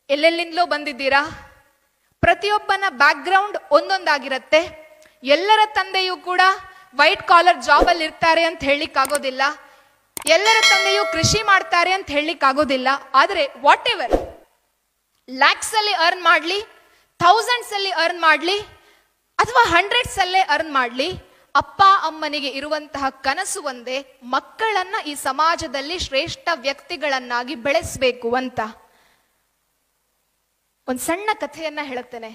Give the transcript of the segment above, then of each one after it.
ಎಲ್ಲೆಲ್ಲಿಂದಲೋ ಬಂದಿದ್ದೀರಾ ಪ್ರತಿಯೊಬ್ಬನ ಬ್ಯಾಕ್ಗ್ರೌಂಡ್ ಒಂದೊಂದಾಗಿರತ್ತೆ ಎಲ್ಲರ ತಂದೆಯೂ ಕೂಡ ವೈಟ್ ಕಾಲರ್ ಜಾಬ್ ಅಲ್ಲಿ ಇರ್ತಾರೆ ಅಂತ ಹೇಳಲಿಕ್ಕಾಗೋದಿಲ್ಲ ಎಲ್ಲರ ತಂದೆಯೂ ಕೃಷಿ ಮಾಡ್ತಾರೆ ಅಂತ ಹೇಳಲಿಕ್ಕಾಗೋದಿಲ್ಲ ಆದರೆ ವಾಟ್ ಎವರ್ ಲ್ಯಾಕ್ಸ್ ಅಲ್ಲಿ ಅರ್ನ್ ಮಾಡ್ಲಿ ಥೌಸಂಡ್ಸ್ ಅಲ್ಲಿ ಅರ್ನ್ ಮಾಡ್ಲಿ ಅಥವಾ ಹಂಡ್ರೆಡ್ಸ್ ಅಲ್ಲೇ ಅರ್ನ್ ಮಾಡ್ಲಿ ಅಪ್ಪ ಅಮ್ಮನಿಗೆ ಇರುವಂತಹ ಕನಸು ಒಂದೇ ಮಕ್ಕಳನ್ನ ಈ ಸಮಾಜದಲ್ಲಿ ಶ್ರೇಷ್ಠ ವ್ಯಕ್ತಿಗಳನ್ನಾಗಿ ಬೆಳೆಸಬೇಕು ಅಂತ ಒಂದ್ ಸಣ್ಣ ಕಥೆಯನ್ನ ಹೇಳುತ್ತೇನೆ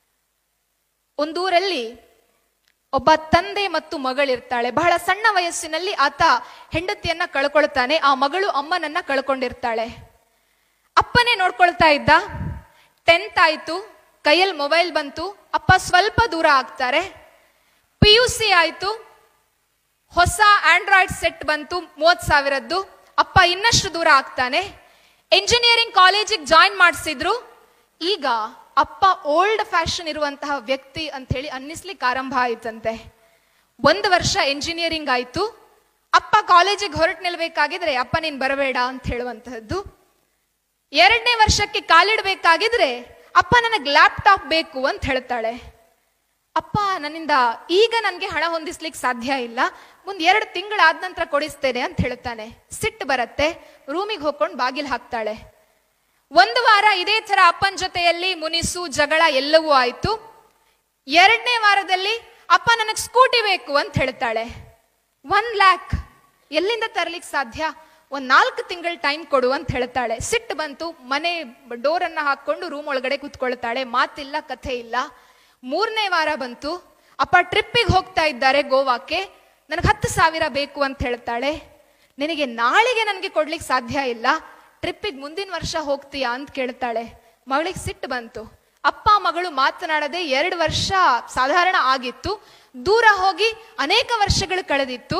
ಒಂದೂರಲ್ಲಿ ಒಬ್ಬ ತಂದೆ ಮತ್ತು ಮಗಳಿರ್ತಾಳೆ ಬಹಳ ಸಣ್ಣ ವಯಸ್ಸಿನಲ್ಲಿ ಆತ ಹೆಂಡತಿಯನ್ನ ಕಳ್ಕೊಳ್ತಾನೆ ಆ ಮಗಳು ಅಮ್ಮನನ್ನ ಕಳ್ಕೊಂಡಿರ್ತಾಳೆ ಅಪ್ಪನೇ ನೋಡ್ಕೊಳ್ತಾ ಇದ್ದ ಟೆಂತ್ ಆಯ್ತು ಕೈಯಲ್ಲಿ ಮೊಬೈಲ್ ಬಂತು ಅಪ್ಪ ಸ್ವಲ್ಪ ದೂರ ಆಗ್ತಾರೆ ಪಿ ಯು ಸಿ ಆಯ್ತು ಹೊಸ ಆಂಡ್ರಾಯ್ಡ್ ಸೆಟ್ ಬಂತು ಮೂವತ್ ಸಾವಿರದ್ದು ಅಪ್ಪ ಇನ್ನಷ್ಟು ದೂರ ಆಗ್ತಾನೆ ಇಂಜಿನಿಯರಿಂಗ್ ಕಾಲೇಜಿಗೆ ಜಾಯಿನ್ ಮಾಡಿಸಿದ್ರು ಈಗ ಅಪ್ಪ ಓಲ್ಡ್ ಫ್ಯಾಷನ್ ಇರುವಂತಹ ವ್ಯಕ್ತಿ ಅಂತ ಹೇಳಿ ಅನ್ನಿಸ್ಲಿಕ್ಕೆ ಆರಂಭ ಆಯ್ತಂತೆ ಒಂದು ವರ್ಷ ಇಂಜಿನಿಯರಿಂಗ್ ಆಯ್ತು ಅಪ್ಪ ಕಾಲೇಜಿಗೆ ಹೊರಟು ನಿಲ್ಬೇಕಾಗಿದ್ರೆ ಅಪ್ಪ ನೀನ್ ಬರಬೇಡ ಅಂತ ಹೇಳುವಂತಹದ್ದು ಎರಡನೇ ವರ್ಷಕ್ಕೆ ಕಾಲಿಡ್ಬೇಕಾಗಿದ್ರೆ ಅಪ್ಪ ನನಗೆ ಲ್ಯಾಪ್ಟಾಪ್ ಬೇಕು ಅಂತ ಹೇಳ್ತಾಳೆ ಅಪ್ಪ ನನ್ನಿಂದ ಈಗ ನನಗೆ ಹಣ ಹೊಂದಿಸ್ಲಿಕ್ಕೆ ಸಾಧ್ಯ ಇಲ್ಲ ಮುಂದ್ ಎರಡು ತಿಂಗಳಾದ ನಂತರ ಕೊಡಿಸ್ತೇನೆ ಅಂತ ಹೇಳ್ತಾನೆ ಸಿಟ್ಟು ಬರತ್ತೆ ರೂಮಿಗೆ ಹೋಗ್ಕೊಂಡು ಬಾಗಿಲು ಹಾಕ್ತಾಳೆ ಒಂದು ವಾರ ಇದೇ ತರ ಅಪ್ಪನ ಜೊತೆಯಲ್ಲಿ ಮುನಿಸು ಜಗಳ ಎಲ್ಲವೂ ಆಯ್ತು ಎರಡನೇ ವಾರದಲ್ಲಿ ಅಪ್ಪ ನನಗೆ ಸ್ಕೂಟಿ ಬೇಕು ಅಂತ ಹೇಳ್ತಾಳೆ ಒನ್ ಲ್ಯಾಕ್ ಎಲ್ಲಿಂದ ತರ್ಲಿಕ್ಕೆ ಸಾಧ್ಯ ಒಂದ್ ನಾಲ್ಕು ತಿಂಗಳ ಟೈಮ್ ಕೊಡು ಅಂತ ಹೇಳ್ತಾಳೆ ಸಿಟ್ಟು ಬಂತು ಮನೆ ಡೋರ್ ಅನ್ನ ಹಾಕೊಂಡು ರೂಮ್ ಒಳಗಡೆ ಕೂತ್ಕೊಳ್ತಾಳೆ ಮಾತಿಲ್ಲ ಕಥೆ ಇಲ್ಲ ಮೂರನೇ ವಾರ ಬಂತು ಅಪ್ಪ ಟ್ರಿಪ್ಪಿಗೆ ಹೋಗ್ತಾ ಇದ್ದಾರೆ ಗೋವಾಕ್ಕೆ ನನಗೆ ಹತ್ತು ಸಾವಿರ ಬೇಕು ಅಂತ ಹೇಳ್ತಾಳೆ ನಿನಗೆ ನಾಳೆಗೆ ನನಗೆ ಕೊಡ್ಲಿಕ್ಕೆ ಸಾಧ್ಯ ಇಲ್ಲ ಟ್ರಿಪ್ಪಿಗೆ ಮುಂದಿನ ವರ್ಷ ಹೋಗ್ತೀಯಾ ಅಂತ ಕೇಳ್ತಾಳೆ ಮಗಳಿಗೆ ಸಿಟ್ಟು ಬಂತು ಅಪ್ಪ ಮಗಳು ಮಾತನಾಡದೆ ಎರಡು ವರ್ಷ ಸಾಧಾರಣ ಆಗಿತ್ತು ದೂರ ಹೋಗಿ ಅನೇಕ ವರ್ಷಗಳು ಕಳೆದಿತ್ತು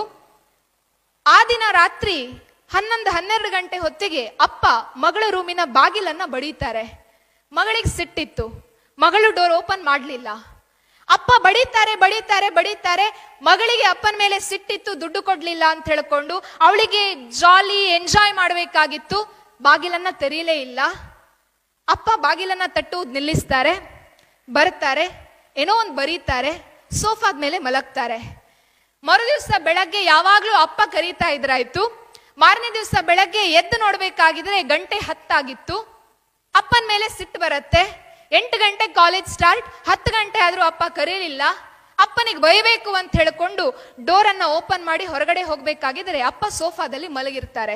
ಆ ದಿನ ರಾತ್ರಿ ಹನ್ನೊಂದು ಹನ್ನೆರಡು ಗಂಟೆ ಹೊತ್ತಿಗೆ ಅಪ್ಪ ಮಗಳ ರೂಮಿನ ಬಾಗಿಲನ್ನ ಬಡೀತಾರೆ ಮಗಳಿಗೆ ಸಿಟ್ಟಿತ್ತು ಮಗಳು ಡೋರ್ ಓಪನ್ ಮಾಡ್ಲಿಲ್ಲ ಅಪ್ಪ ಬಡೀತಾರೆ ಬಡೀತಾರೆ ಬಡೀತಾರೆ ಮಗಳಿಗೆ ಅಪ್ಪನ ಮೇಲೆ ಸಿಟ್ಟಿತ್ತು ದುಡ್ಡು ಕೊಡ್ಲಿಲ್ಲ ಅಂತ ಹೇಳ್ಕೊಂಡು ಅವಳಿಗೆ ಜಾಲಿ ಎಂಜಾಯ್ ಮಾಡಬೇಕಾಗಿತ್ತು ಬಾಗಿಲನ್ನ ತೆರೀಲೇ ಇಲ್ಲ ಅಪ್ಪ ಬಾಗಿಲನ್ನ ತಟ್ಟುವುದು ನಿಲ್ಲಿಸ್ತಾರೆ ಬರ್ತಾರೆ ಏನೋ ಒಂದು ಬರೀತಾರೆ ಸೋಫಾದ ಮೇಲೆ ಮಲಗ್ತಾರೆ ಮರುದಿವ್ಸ ಬೆಳಗ್ಗೆ ಯಾವಾಗ್ಲೂ ಅಪ್ಪ ಕರೀತಾ ಇದ್ರಾಯ್ತು ಮಾರನೇ ದಿವಸ ಬೆಳಗ್ಗೆ ಎದ್ದು ನೋಡ್ಬೇಕಾಗಿದ್ರೆ ಗಂಟೆ ಹತ್ತಾಗಿತ್ತು ಅಪ್ಪನ ಮೇಲೆ ಸಿಟ್ಟು ಬರತ್ತೆ ಎಂಟು ಗಂಟೆ ಕಾಲೇಜ್ ಸ್ಟಾರ್ಟ್ ಹತ್ತು ಗಂಟೆ ಆದ್ರೂ ಅಪ್ಪ ಕರೀಲಿಲ್ಲ ಅಪ್ಪನಿಗೆ ಬೈಬೇಕು ಅಂತ ಹೇಳ್ಕೊಂಡು ಡೋರ್ ಅನ್ನ ಓಪನ್ ಮಾಡಿ ಹೊರಗಡೆ ಹೋಗ್ಬೇಕಾಗಿದ್ರೆ ಅಪ್ಪ ಸೋಫಾದಲ್ಲಿ ಮಲಗಿರ್ತಾರೆ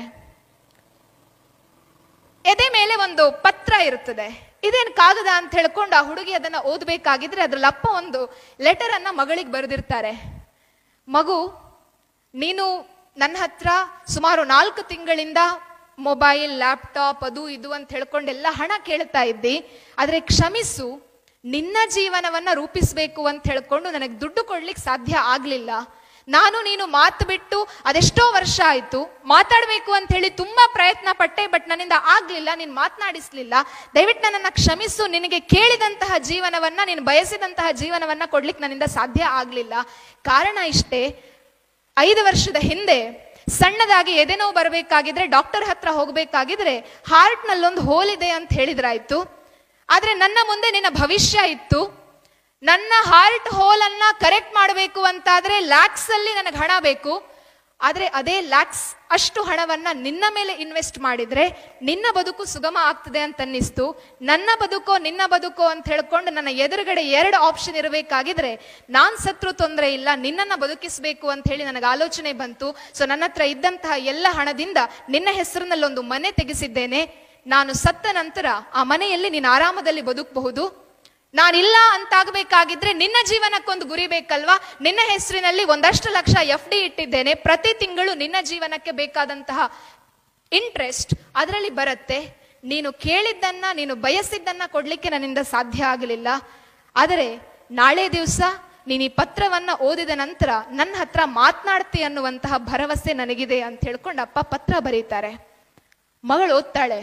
ಎದೆ ಮೇಲೆ ಒಂದು ಪತ್ರ ಇರುತ್ತದೆ ಇದೇನ್ ಕಾಗದ ಅಂತ ಹೇಳ್ಕೊಂಡು ಆ ಹುಡುಗಿ ಅದನ್ನ ಓದ್ಬೇಕಾಗಿದ್ರೆ ಅದ್ರಲ್ಲಿ ಅಪ್ಪ ಒಂದು ಲೆಟರ್ ಅನ್ನ ಮಗಳಿಗೆ ಬರೆದಿರ್ತಾರೆ ಮಗು ನೀನು ನನ್ನ ಹತ್ರ ಸುಮಾರು ನಾಲ್ಕು ತಿಂಗಳಿಂದ ಮೊಬೈಲ್ ಲ್ಯಾಪ್ಟಾಪ್ ಅದು ಇದು ಅಂತ ಹೇಳ್ಕೊಂಡೆಲ್ಲ ಹಣ ಕೇಳ್ತಾ ಇದ್ದಿ ಆದ್ರೆ ಕ್ಷಮಿಸು ನಿನ್ನ ಜೀವನವನ್ನ ರೂಪಿಸ್ಬೇಕು ಅಂತ ಹೇಳ್ಕೊಂಡು ನನಗೆ ದುಡ್ಡು ಕೊಡ್ಲಿಕ್ಕೆ ಸಾಧ್ಯ ಆಗ್ಲಿಲ್ಲ ನಾನು ನೀನು ಮಾತು ಬಿಟ್ಟು ಅದೆಷ್ಟೋ ವರ್ಷ ಆಯ್ತು ಮಾತಾಡ್ಬೇಕು ಅಂತ ಹೇಳಿ ತುಂಬಾ ಪ್ರಯತ್ನ ಪಟ್ಟೆ ಬಟ್ ನನ್ನಿಂದ ಆಗ್ಲಿಲ್ಲ ನೀನ್ ಮಾತನಾಡಿಸ್ಲಿಲ್ಲ ದಯವಿಟ್ಟು ನನ್ನನ್ನ ಕ್ಷಮಿಸು ನಿನಗೆ ಕೇಳಿದಂತಹ ಜೀವನವನ್ನ ನೀನು ಬಯಸಿದಂತಹ ಜೀವನವನ್ನ ಕೊಡ್ಲಿಕ್ಕೆ ನನ್ನಿಂದ ಸಾಧ್ಯ ಆಗ್ಲಿಲ್ಲ ಕಾರಣ ಇಷ್ಟೇ ಐದು ವರ್ಷದ ಹಿಂದೆ ಸಣ್ಣದಾಗಿ ಎದೆನೋವು ಬರಬೇಕಾಗಿದ್ರೆ ಡಾಕ್ಟರ್ ಹತ್ರ ಹೋಗ್ಬೇಕಾಗಿದ್ರೆ ಹಾರ್ಟ್ ನಲ್ಲೊಂದು ಹೋಲ್ ಇದೆ ಅಂತ ಹೇಳಿದ್ರಾಯ್ತು ಆದ್ರೆ ನನ್ನ ಮುಂದೆ ನಿನ್ನ ಭವಿಷ್ಯ ಇತ್ತು ನನ್ನ ಹಾರ್ಟ್ ಹೋಲ್ ಅನ್ನ ಕರೆಕ್ಟ್ ಮಾಡಬೇಕು ಅಂತಾದ್ರೆ ಲ್ಯಾಕ್ಸ್ ಅಲ್ಲಿ ನನಗೆ ಹಣ ಬೇಕು ಆದ್ರೆ ಅದೇ ಲ್ಯಾಕ್ಸ್ ಅಷ್ಟು ಹಣವನ್ನ ನಿನ್ನ ಮೇಲೆ ಇನ್ವೆಸ್ಟ್ ಮಾಡಿದ್ರೆ ನಿನ್ನ ಬದುಕು ಸುಗಮ ಆಗ್ತದೆ ಅಂತ ಅನ್ನಿಸ್ತು ನನ್ನ ಬದುಕೋ ನಿನ್ನ ಬದುಕೋ ಅಂತ ಹೇಳ್ಕೊಂಡು ನನ್ನ ಎದುರುಗಡೆ ಎರಡು ಆಪ್ಷನ್ ಇರಬೇಕಾಗಿದ್ರೆ ನಾನ್ ಸತ್ರು ತೊಂದರೆ ಇಲ್ಲ ನಿನ್ನನ್ನ ಬದುಕಿಸ್ಬೇಕು ಅಂತ ಹೇಳಿ ನನಗೆ ಆಲೋಚನೆ ಬಂತು ಸೊ ನನ್ನ ಹತ್ರ ಇದ್ದಂತಹ ಎಲ್ಲ ಹಣದಿಂದ ನಿನ್ನ ಹೆಸರಿನಲ್ಲಿ ಒಂದು ಮನೆ ತೆಗೆಸಿದ್ದೇನೆ ನಾನು ಸತ್ತ ನಂತರ ಆ ಮನೆಯಲ್ಲಿ ನೀನು ಆರಾಮದಲ್ಲಿ ಬದುಕಬಹುದು ನಾನಿಲ್ಲ ಅಂತಾಗಬೇಕಾಗಿದ್ರೆ ನಿನ್ನ ಜೀವನಕ್ಕೊಂದು ಗುರಿ ಬೇಕಲ್ವಾ ನಿನ್ನ ಹೆಸರಿನಲ್ಲಿ ಒಂದಷ್ಟು ಲಕ್ಷ ಎಫ್ ಡಿ ಇಟ್ಟಿದ್ದೇನೆ ಪ್ರತಿ ತಿಂಗಳು ನಿನ್ನ ಜೀವನಕ್ಕೆ ಬೇಕಾದಂತಹ ಇಂಟ್ರೆಸ್ಟ್ ಅದರಲ್ಲಿ ಬರುತ್ತೆ ನೀನು ಕೇಳಿದ್ದನ್ನ ನೀನು ಬಯಸಿದ್ದನ್ನ ಕೊಡ್ಲಿಕ್ಕೆ ನನ್ನಿಂದ ಸಾಧ್ಯ ಆಗಲಿಲ್ಲ ಆದರೆ ನಾಳೆ ದಿವಸ ನೀನು ಈ ಪತ್ರವನ್ನ ಓದಿದ ನಂತರ ನನ್ನ ಹತ್ರ ಮಾತನಾಡ್ತಿ ಅನ್ನುವಂತಹ ಭರವಸೆ ನನಗಿದೆ ಅಂತ ಹೇಳ್ಕೊಂಡು ಅಪ್ಪ ಪತ್ರ ಬರೀತಾರೆ ಮಗಳು ಓದ್ತಾಳೆ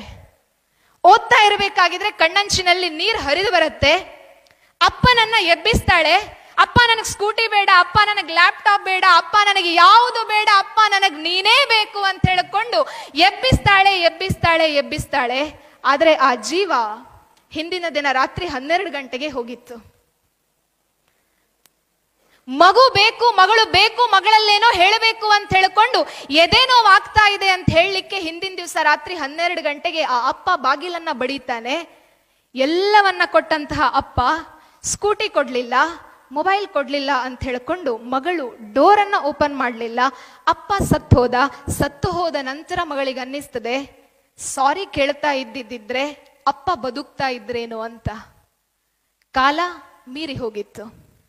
ಓದ್ತಾ ಇರಬೇಕಾಗಿದ್ರೆ ಕಣ್ಣಂಚಿನಲ್ಲಿ ನೀರು ಹರಿದು ಬರುತ್ತೆ ಅಪ್ಪನನ್ನ ಎಬ್ಬಿಸ್ತಾಳೆ ಅಪ್ಪ ನನಗೆ ಸ್ಕೂಟಿ ಬೇಡ ಅಪ್ಪ ನನಗೆ ಲ್ಯಾಪ್ಟಾಪ್ ಬೇಡ ಅಪ್ಪ ನನಗೆ ಯಾವುದು ಬೇಡ ಅಪ್ಪ ನನಗೆ ನೀನೇ ಬೇಕು ಅಂತ ಹೇಳಿಕೊಂಡು ಎಬ್ಬಿಸ್ತಾಳೆ ಎಬ್ಬಿಸ್ತಾಳೆ ಎಬ್ಬಿಸ್ತಾಳೆ ಆದ್ರೆ ಆ ಜೀವ ಹಿಂದಿನ ದಿನ ರಾತ್ರಿ ಹನ್ನೆರಡು ಗಂಟೆಗೆ ಹೋಗಿತ್ತು ಮಗು ಬೇಕು ಮಗಳು ಬೇಕು ಮಗಳಲ್ಲೇನೋ ಹೇಳಬೇಕು ಅಂತ ಹೇಳ್ಕೊಂಡು ಎದೆ ನೋವು ಆಗ್ತಾ ಇದೆ ಅಂತ ಹೇಳಲಿಕ್ಕೆ ಹಿಂದಿನ ದಿವಸ ರಾತ್ರಿ ಹನ್ನೆರಡು ಗಂಟೆಗೆ ಆ ಅಪ್ಪ ಬಾಗಿಲನ್ನ ಬಡೀತಾನೆ ಎಲ್ಲವನ್ನ ಕೊಟ್ಟಂತಹ ಅಪ್ಪ ಸ್ಕೂಟಿ ಕೊಡ್ಲಿಲ್ಲ ಮೊಬೈಲ್ ಕೊಡ್ಲಿಲ್ಲ ಅಂತ ಹೇಳ್ಕೊಂಡು ಮಗಳು ಡೋರನ್ನ ಓಪನ್ ಮಾಡಲಿಲ್ಲ ಅಪ್ಪ ಸತ್ತು ಹೋದ ಸತ್ತು ಹೋದ ನಂತರ ಮಗಳಿಗೆ ಅನ್ನಿಸ್ತದೆ ಸಾರಿ ಕೇಳ್ತಾ ಇದ್ದಿದ್ದಿದ್ರೆ ಅಪ್ಪ ಬದುಕ್ತಾ ಇದ್ರೇನು ಅಂತ ಕಾಲ ಮೀರಿ ಹೋಗಿತ್ತು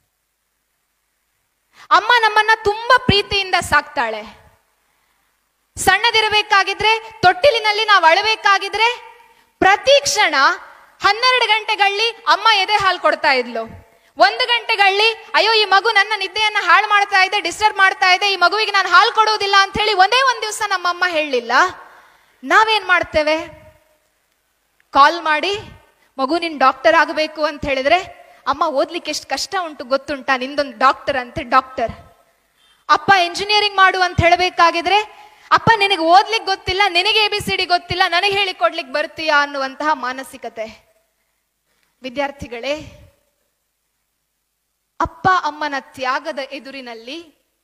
ಅಮ್ಮ ನಮ್ಮನ್ನ ತುಂಬಾ ಪ್ರೀತಿಯಿಂದ ಸಾಕ್ತಾಳೆ ಸಣ್ಣದಿರಬೇಕಾಗಿದ್ರೆ ತೊಟ್ಟಿಲಿನಲ್ಲಿ ನಾವು ಅಳಬೇಕಾಗಿದ್ರೆ ಪ್ರತಿ ಕ್ಷಣ ಹನ್ನೆರಡು ಗಂಟೆಗಳಲ್ಲಿ ಅಮ್ಮ ಎದೆ ಹಾಲು ಕೊಡ್ತಾ ಇದ್ಲು ಒಂದು ಗಂಟೆಗಳಲ್ಲಿ ಅಯ್ಯೋ ಈ ಮಗು ನನ್ನ ನಿದ್ದೆಯನ್ನ ಹಾಳು ಮಾಡ್ತಾ ಇದೆ ಡಿಸ್ಟರ್ಬ್ ಮಾಡ್ತಾ ಇದೆ ಈ ಮಗುವಿಗೆ ನಾನು ಹಾಲು ಕೊಡುವುದಿಲ್ಲ ಅಂತ ಹೇಳಿ ಒಂದೇ ಒಂದ್ ದಿವಸ ನಮ್ಮಮ್ಮ ಹೇಳಲಿಲ್ಲ ನಾವೇನ್ ಮಾಡ್ತೇವೆ ಕಾಲ್ ಮಾಡಿ ಮಗು ನಿನ್ ಡಾಕ್ಟರ್ ಆಗಬೇಕು ಅಂತ ಹೇಳಿದ್ರೆ ಅಮ್ಮ ಓದ್ಲಿಕ್ಕೆ ಎಷ್ಟು ಕಷ್ಟ ಉಂಟು ಗೊತ್ತುಂಟಾ ನಿಂದೊಂದು ಡಾಕ್ಟರ್ ಅಂತೆ ಡಾಕ್ಟರ್ ಅಪ್ಪ ಇಂಜಿನಿಯರಿಂಗ್ ಮಾಡು ಅಂತ ಹೇಳಬೇಕಾಗಿದ್ರೆ ಅಪ್ಪ ನಿನಗೆ ಓದ್ಲಿಕ್ಕೆ ಗೊತ್ತಿಲ್ಲ ನಿನಗೆ ಎ ಬಿ ಸಿ ಡಿ ಗೊತ್ತಿಲ್ಲ ನನಗೆ ಹೇಳಿ ಕೊಡ್ಲಿಕ್ಕೆ ಬರ್ತೀಯಾ ಅನ್ನುವಂತಹ ಮಾನಸಿಕತೆ ವಿದ್ಯಾರ್ಥಿಗಳೇ ಅಪ್ಪ ಅಮ್ಮನ ತ್ಯಾಗದ ಎದುರಿನಲ್ಲಿ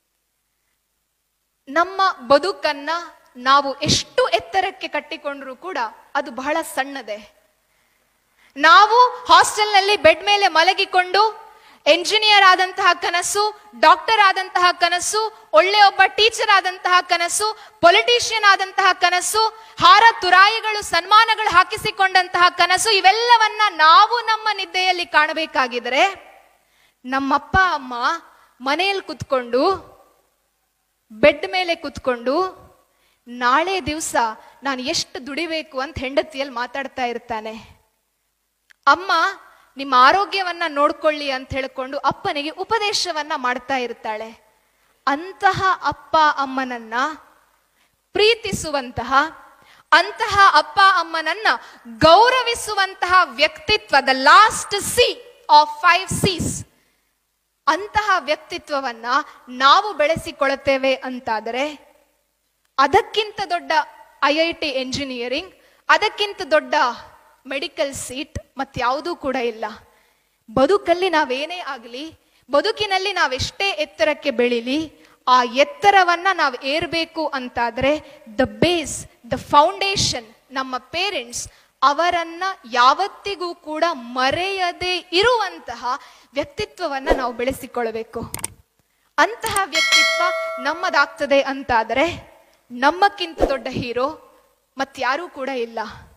ನಮ್ಮ ಬದುಕನ್ನ ನಾವು ಎಷ್ಟು ಎತ್ತರಕ್ಕೆ ಕಟ್ಟಿಕೊಂಡ್ರೂ ಕೂಡ ಅದು ಬಹಳ ಸಣ್ಣದೆ ನಾವು ಹಾಸ್ಟೆಲ್ನಲ್ಲಿ ಬೆಡ್ ಮೇಲೆ ಮಲಗಿಕೊಂಡು ಎಂಜಿನಿಯರ್ ಆದಂತಹ ಕನಸು ಡಾಕ್ಟರ್ ಆದಂತಹ ಕನಸು ಒಳ್ಳೆ ಒಬ್ಬ ಟೀಚರ್ ಆದಂತಹ ಕನಸು ಪೊಲಿಟಿಷಿಯನ್ ಆದಂತಹ ಕನಸು ಹಾರ ತುರಾಯಿಗಳು ಸನ್ಮಾನಗಳು ಹಾಕಿಸಿಕೊಂಡಂತಹ ಕನಸು ಇವೆಲ್ಲವನ್ನ ನಾವು ನಮ್ಮ ನಿದ್ದೆಯಲ್ಲಿ ಕಾಣಬೇಕಾಗಿದ್ರೆ ನಮ್ಮಪ್ಪ ಅಮ್ಮ ಮನೆಯಲ್ಲಿ ಕುತ್ಕೊಂಡು ಬೆಡ್ ಮೇಲೆ ಕುತ್ಕೊಂಡು ನಾಳೆ ದಿವಸ ನಾನು ಎಷ್ಟು ದುಡಿಬೇಕು ಅಂತ ಹೆಂಡತಿಯಲ್ಲಿ ಮಾತಾಡ್ತಾ ಇರ್ತಾನೆ ಅಮ್ಮ ನಿಮ್ಮ ಆರೋಗ್ಯವನ್ನ ನೋಡ್ಕೊಳ್ಳಿ ಅಂತ ಹೇಳ್ಕೊಂಡು ಅಪ್ಪನಿಗೆ ಉಪದೇಶವನ್ನ ಮಾಡ್ತಾ ಇರ್ತಾಳೆ ಅಂತಹ ಅಪ್ಪ ಅಮ್ಮನನ್ನ ಪ್ರೀತಿಸುವಂತಹ ಅಂತಹ ಅಪ್ಪ ಅಮ್ಮನನ್ನ ಗೌರವಿಸುವಂತಹ ವ್ಯಕ್ತಿತ್ವ the last sea of five seas ಅಂತಹ ವ್ಯಕ್ತಿತ್ವವನ್ನ ನಾವು ಬೆಳೆಸಿಕೊಳ್ಳುತ್ತೇವೆ ಅಂತಾದರೆ ಅದಕ್ಕಿಂತ ದೊಡ್ಡ ಐ ಐ ಟಿ ಎಂಜಿನಿಯರಿಂಗ್ ಅದಕ್ಕಿಂತ ದೊಡ್ಡ ಮೆಡಿಕಲ್ ಸೀಟ್ ಮತ್ಯಾವುದೂ ಕೂಡ ಇಲ್ಲ ಬದುಕಲ್ಲಿ ನಾವೇನೇ ಆಗಲಿ ಬದುಕಿನಲ್ಲಿ ನಾವೆಷ್ಟೇ ಎತ್ತರಕ್ಕೆ ಬೆಳಿಲಿ ಆ ಎತ್ತರವನ್ನ ನಾವು ಏರ್ಬೇಕು ಅಂತಾದ್ರೆ ದ ಬೇಸ್ ದ ಫೌಂಡೇಶನ್ ನಮ್ಮ ಪೇರೆಂಟ್ಸ್ ಅವರನ್ನ ಯಾವತ್ತಿಗೂ ಕೂಡ ಮರೆಯದೇ ಇರುವಂತಹ ವ್ಯಕ್ತಿತ್ವವನ್ನ ನಾವು ಬೆಳೆಸಿಕೊಳ್ಳಬೇಕು ಅಂತಹ ವ್ಯಕ್ತಿತ್ವ ನಮ್ಮದಾಗ್ತದೆ ಅಂತಾದರೆ ನಮ್ಮಕ್ಕಿಂತ ದೊಡ್ಡ ಹೀರೋ ಮತ್ಯಾರೂ ಕೂಡ ಇಲ್ಲ